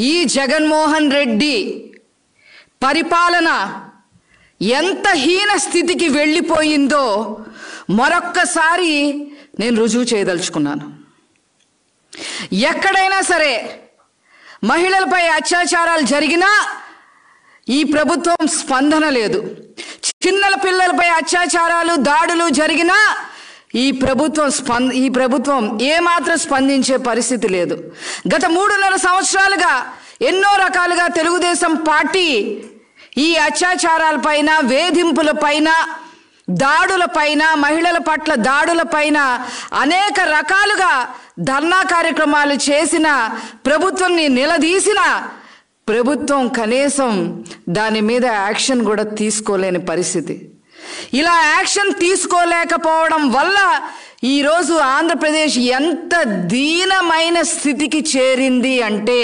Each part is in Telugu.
ఈ జగన్మోహన్ రెడ్డి పరిపాలన ఎంత హీన స్థితికి వెళ్ళిపోయిందో మరొక్కసారి నేను రుజువు చేయదలుచుకున్నాను ఎక్కడైనా సరే మహిళలపై అత్యాచారాలు జరిగినా ఈ ప్రభుత్వం స్పందన లేదు చిన్నల పిల్లలపై అత్యాచారాలు దాడులు జరిగినా ఈ ప్రభుత్వం స్పంద ఈ ప్రభుత్వం ఏమాత్రం స్పందించే పరిస్థితి లేదు గత మూడున్నర సంవత్సరాలుగా ఎన్నో రకాలుగా తెలుగుదేశం పార్టీ ఈ అత్యాచారాలపైన వేధింపులపైన దాడులపైన మహిళల పట్ల దాడులపైన అనేక రకాలుగా ధర్నా కార్యక్రమాలు చేసిన ప్రభుత్వాన్ని నిలదీసిన ప్రభుత్వం కనీసం దాని మీద యాక్షన్ కూడా తీసుకోలేని పరిస్థితి ఇలా యాక్షన్ తీసుకోలేకపోవడం వల్ల ఈరోజు ఆంధ్రప్రదేశ్ ఎంత దీనమైన స్థితికి చేరింది అంటే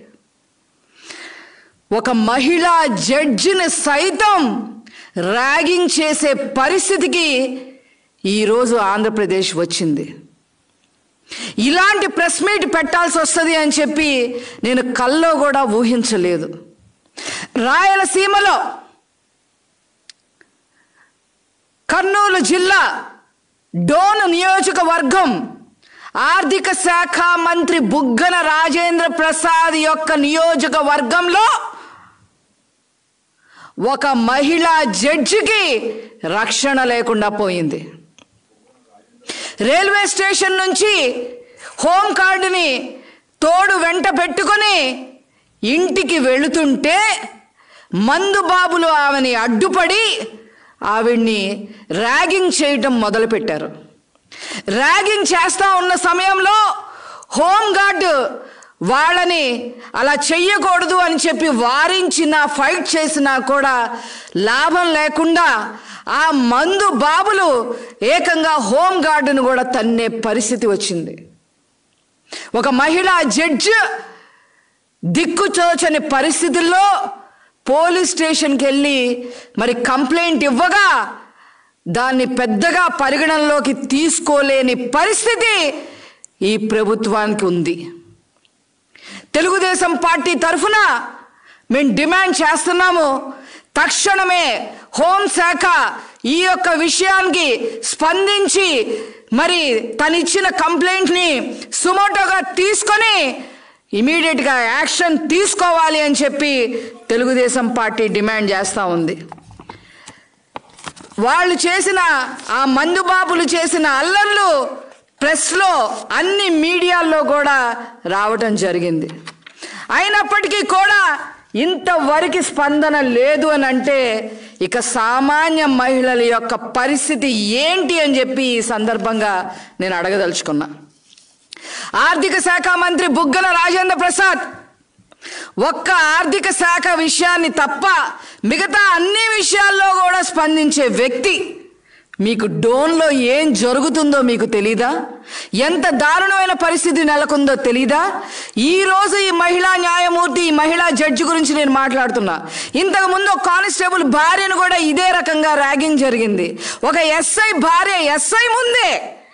ఒక మహిళా జడ్జిని సైతం ర్యాగింగ్ చేసే పరిస్థితికి ఈరోజు ఆంధ్రప్రదేశ్ వచ్చింది ఇలాంటి ప్రెస్ మీట్ పెట్టాల్సి వస్తుంది అని చెప్పి నేను కల్లో కూడా ఊహించలేదు రాయలసీమలో కర్నూలు జిల్లా డోన్ నియోజకవర్గం ఆర్థిక శాఖ మంత్రి బుగ్గన రాజేంద్ర ప్రసాద్ యొక్క నియోజకవర్గంలో ఒక మహిళా జడ్జికి రక్షణ లేకుండా పోయింది రైల్వే స్టేషన్ నుంచి హోమ్ కార్డుని తోడు వెంట పెట్టుకొని ఇంటికి వెళుతుంటే మందు బాబులు ఆమెని అడ్డుపడి ఆవిడ్ని ర్యాగింగ్ చేయటం మొదలుపెట్టారు ర్యాగింగ్ చేస్తా ఉన్న సమయంలో హోమ్ గార్డ్ వాళ్ళని అలా చెయ్యకూడదు అని చెప్పి వారించిన ఫైట్ చేసినా కూడా లాభం లేకుండా ఆ మందు బాబులు ఏకంగా హోమ్ గార్డును కూడా తన్నే పరిస్థితి వచ్చింది ఒక మహిళా జడ్జ్ దిక్కుచోచని పరిస్థితుల్లో పోలీస్ స్టేషన్కి వెళ్ళి మరి కంప్లైంట్ ఇవ్వగా దాన్ని పెద్దగా పరిగణనలోకి తీసుకోలేని పరిస్థితి ఈ ప్రభుత్వానికి ఉంది తెలుగుదేశం పార్టీ తరఫున మేము డిమాండ్ చేస్తున్నాము తక్షణమే హోంశాఖ ఈ యొక్క విషయానికి స్పందించి మరి తనిచ్చిన కంప్లైంట్ని సుమోటోగా తీసుకొని ఇమీడియట్గా యాక్షన్ తీసుకోవాలి అని చెప్పి తెలుగుదేశం పార్టీ డిమాండ్ చేస్తూ ఉంది వాళ్ళు చేసిన ఆ మందుబాబులు చేసిన అల్లర్లు ప్రెస్లో అన్ని మీడియాల్లో కూడా రావటం జరిగింది అయినప్పటికీ కూడా ఇంతవరకు స్పందన లేదు అని అంటే ఇక సామాన్య మహిళల యొక్క పరిస్థితి ఏంటి అని చెప్పి ఈ సందర్భంగా నేను అడగదలుచుకున్నా ఆర్థిక శాఖ మంత్రి బుగ్గన రాజేంద్ర ప్రసాద్ ఒక్క ఆర్థిక శాఖ విషయాన్ని తప్ప మిగతా అన్ని విషయాల్లో కూడా స్పందించే వ్యక్తి మీకు డోన్లో ఏం జరుగుతుందో మీకు తెలీదా ఎంత దారుణమైన పరిస్థితి నెలకొందో తెలీదా ఈ రోజు ఈ మహిళా న్యాయమూర్తి ఈ మహిళా జడ్జి గురించి నేను మాట్లాడుతున్నా ఇంతకు ముందు ఒక కానిస్టేబుల్ భార్యను కూడా ఇదే రకంగా ర్యాగింగ్ జరిగింది ఒక ఎస్ఐ భార్య ఎస్ఐ ముందే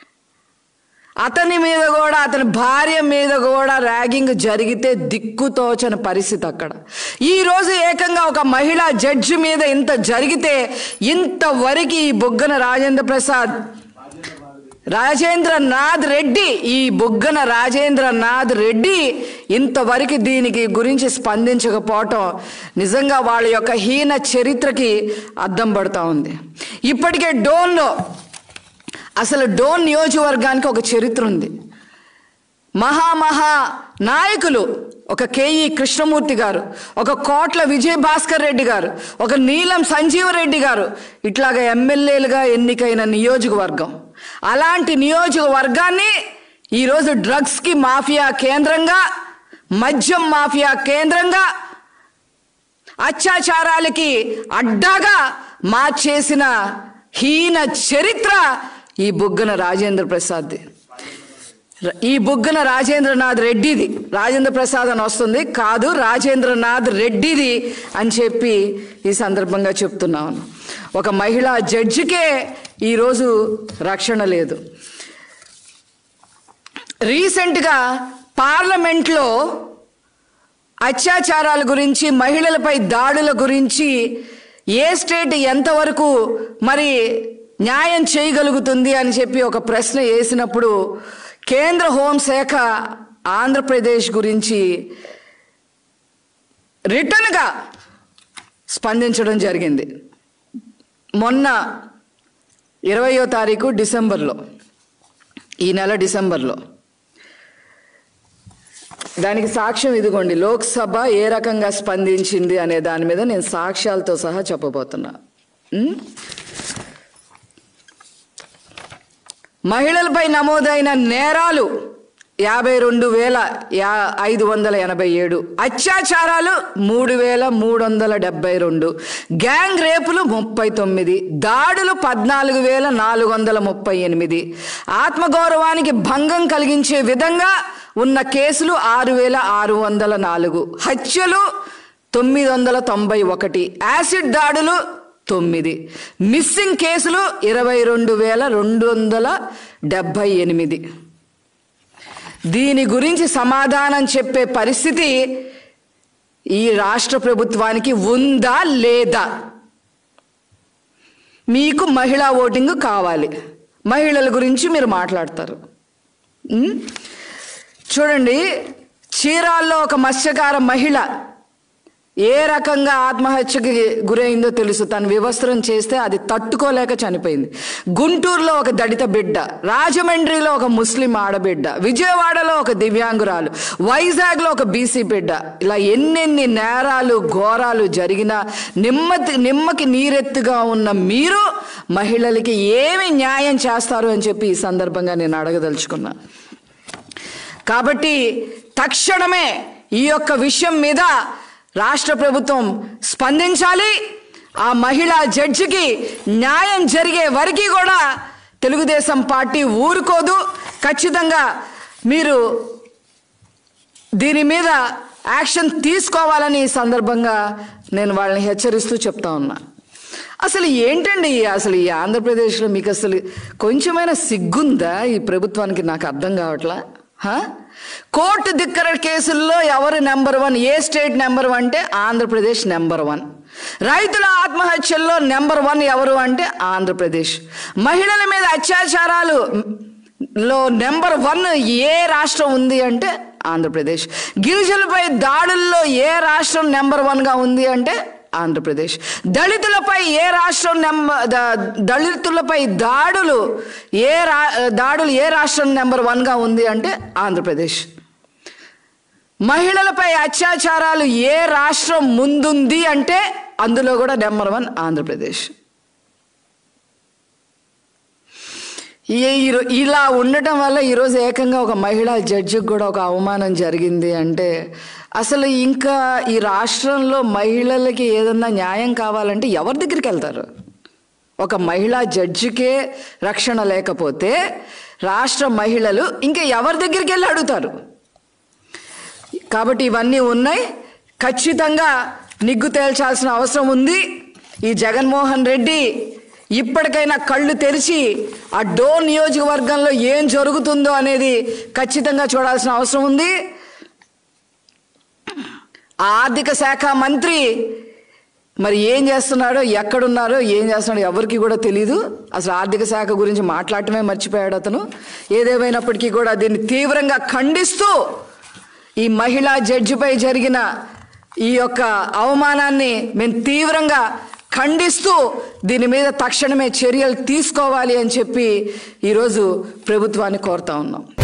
అతని మీద కూడా అతని భార్య మీద కూడా ర్యాగింగ్ జరిగితే దిక్కుతోచని పరిస్థితి అక్కడ ఈ రోజు ఏకంగా ఒక మహిళా జడ్జి మీద ఇంత జరిగితే ఇంతవరకు ఈ బుగ్గన రాజేంద్ర ప్రసాద్ రాజేంద్ర నాథ్ రెడ్డి ఈ బుగ్గన రాజేంద్ర నాథ్ రెడ్డి ఇంతవరకు దీనికి గురించి స్పందించకపోవటం నిజంగా వాళ్ళ యొక్క హీన చరిత్రకి అద్దం పడుతూ ఉంది ఇప్పటికే డోన్లో అసలు డోన్ నియోజకవర్గానికి ఒక చరిత్ర ఉంది మహామహా నాయకులు ఒక కేఈ కృష్ణమూర్తి గారు ఒక కోట్ల విజయ్ భాస్కర్ రెడ్డి గారు ఒక నీలం సంజీవరెడ్డి గారు ఇట్లాగా ఎమ్మెల్యేలుగా ఎన్నికైన నియోజకవర్గం అలాంటి నియోజకవర్గాన్ని ఈరోజు డ్రగ్స్కి మాఫియా కేంద్రంగా మద్యం మాఫియా కేంద్రంగా అత్యాచారాలకి అడ్డాగా మార్చేసిన హీన చరిత్ర ఈ బుగ్గన రాజేంద్ర ప్రసాద్ది ఈ బుగ్గన రాజేంద్రనాథ్ రెడ్డిది రాజేంద్ర ప్రసాద్ అని వస్తుంది కాదు రాజేంద్రనాథ్ రెడ్డిది అని చెప్పి ఈ సందర్భంగా చెప్తున్నాను ఒక మహిళా జడ్జికే ఈరోజు రక్షణ లేదు రీసెంట్గా పార్లమెంట్లో అత్యాచారాల గురించి మహిళలపై దాడుల గురించి ఏ స్టేట్ ఎంతవరకు మరి న్యాయం చేయగలుగుతుంది అని చెప్పి ఒక ప్రశ్న వేసినప్పుడు కేంద్ర హోంశాఖ ఆంధ్రప్రదేశ్ గురించి రిటర్న్గా స్పందించడం జరిగింది మొన్న ఇరవయో తారీఖు డిసెంబర్లో ఈ నెల డిసెంబర్లో దానికి సాక్ష్యం ఇదిగోండి లోక్సభ ఏ రకంగా స్పందించింది అనే దాని మీద నేను సాక్ష్యాలతో సహా చెప్పబోతున్నా ఉం? మహిళలపై నమోదైన నేరాలు యాభై రెండు వేల యా ఐదు వందల ఎనభై ఏడు అత్యాచారాలు మూడు వేల మూడు వందల డెబ్బై రెండు గ్యాంగ్ రేపులు ముప్పై తొమ్మిది దాడులు పద్నాలుగు వేల నాలుగు వందల ముప్పై ఎనిమిది ఆత్మగౌరవానికి భంగం కలిగించే విధంగా ఉన్న కేసులు ఆరు వేల ఆరు వందల నాలుగు హత్యలు తొమ్మిది వందల తొంభై ఒకటి యాసిడ్ దాడులు తొమ్మిది మిస్సింగ్ కేసులు ఇరవై రెండు వేల రెండు వందల డెబ్భై ఎనిమిది దీని గురించి సమాధానం చెప్పే పరిస్థితి ఈ రాష్ట్ర ప్రభుత్వానికి ఉందా లేదా మీకు మహిళా ఓటింగ్ కావాలి మహిళల గురించి మీరు మాట్లాడతారు ఉం? చూడండి చీరాల్లో ఒక మత్స్యకార మహిళ ఏ రకంగా ఆత్మహత్యకి గురైందో తెలుసు తను వివస్త్రం చేస్తే అది తట్టుకోలేక చనిపోయింది గుంటూరులో ఒక దళిత బిడ్డ రాజమండ్రిలో ఒక ముస్లిం ఆడబిడ్డ విజయవాడలో ఒక దివ్యాంగురాలు వైజాగ్లో ఒక బీసీ బిడ్డ ఇలా ఎన్నెన్ని నేరాలు ఘోరాలు జరిగినా నిమ్మతి నిమ్మకి నీరెత్తుగా ఉన్న మీరు మహిళలకి ఏమి న్యాయం చేస్తారు అని చెప్పి ఈ సందర్భంగా నేను అడగదలుచుకున్నా కాబట్టి తక్షణమే ఈ యొక్క విషయం మీద రాష్ట్ర ప్రభుత్వం స్పందించాలి ఆ మహిళా జడ్జికి న్యాయం జరిగే వరకు కూడా తెలుగుదేశం పార్టీ ఊరుకోదు ఖచ్చితంగా మీరు దీని మీద యాక్షన్ తీసుకోవాలని ఈ సందర్భంగా నేను వాళ్ళని హెచ్చరిస్తూ చెప్తా ఉన్నా అసలు ఏంటండి ఈ- అసలు ఈ ఆంధ్రప్రదేశ్లో మీకు అసలు కొంచెమైనా సిగ్గుందా ఈ ప్రభుత్వానికి నాకు అర్థం కావట్లా హా? కోర్టు ధిక్కర కేసుల్లో ఎవరు నెంబర్ వన్ ఏ స్టేట్ నెంబర్ వన్ అంటే ఆంధ్రప్రదేశ్ నెంబర్ వన్ రైతుల ఆత్మహత్యల్లో నెంబర్ వన్ ఎవరు అంటే ఆంధ్రప్రదేశ్ మహిళల మీద అత్యాచారాలు లో నెంబర్ వన్ ఏ రాష్ట్రం ఉంది అంటే ఆంధ్రప్రదేశ్ గిరిజనులపై దాడుల్లో ఏ రాష్ట్రం నెంబర్ వన్గా ఉంది అంటే ఆంధ్రప్రదేశ్ దళితులపై ఏ రాష్ట్రం నెంబర్ దళితులపై దాడులు ఏ రా దాడులు ఏ రాష్ట్రం నెంబర్ వన్గా ఉంది అంటే ఆంధ్రప్రదేశ్ మహిళలపై అత్యాచారాలు ఏ రాష్ట్రం ముందుంది అంటే అందులో కూడా నెంబర్ వన్ ఆంధ్రప్రదేశ్ ఈ- ఈ- ఇలా ఉండటం వల్ల ఈరోజు ఏకంగా ఒక మహిళా జడ్జికి కూడా ఒక అవమానం జరిగింది అంటే అసలు ఇంకా ఈ రాష్ట్రంలో మహిళలకి ఏదన్నా న్యాయం కావాలంటే ఎవరి దగ్గరికి వెళ్తారు ఒక మహిళా జడ్జికే రక్షణ లేకపోతే రాష్ట్ర మహిళలు ఇంకా ఎవరి దగ్గరికి వెళ్ళి అడుగుతారు కాబట్టి ఇవన్నీ ఉన్నాయి ఖచ్చితంగా నిగ్గు తేల్చాల్సిన అవసరం ఉంది ఈ జగన్మోహన్ రెడ్డి ఇప్పటికైనా కళ్ళు తెరిచి ఆ డోర్ నియోజకవర్గంలో ఏం జరుగుతుందో అనేది ఖచ్చితంగా చూడాల్సిన అవసరం ఉంది ఆ ఆర్థిక శాఖ మంత్రి మరి ఏం చేస్తున్నాడో ఎక్కడున్నారో ఏం చేస్తున్నాడో ఎవరికి కూడా తెలియదు అసలు ఆర్థిక శాఖ గురించి మాట్లాడటమే మర్చిపోయాడు అతను ఏదేమైనప్పటికీ కూడా దీన్ని తీవ్రంగా ఖండిస్తూ ఈ మహిళా జడ్జిపై జరిగిన ఈ యొక్క అవమానాన్ని మేము తీవ్రంగా ఖండిస్తూ దీని మీద తక్షణమే చర్యలు తీసుకోవాలి అని చెప్పి ఈరోజు ప్రభుత్వాన్ని కోరుతా ఉన్నాం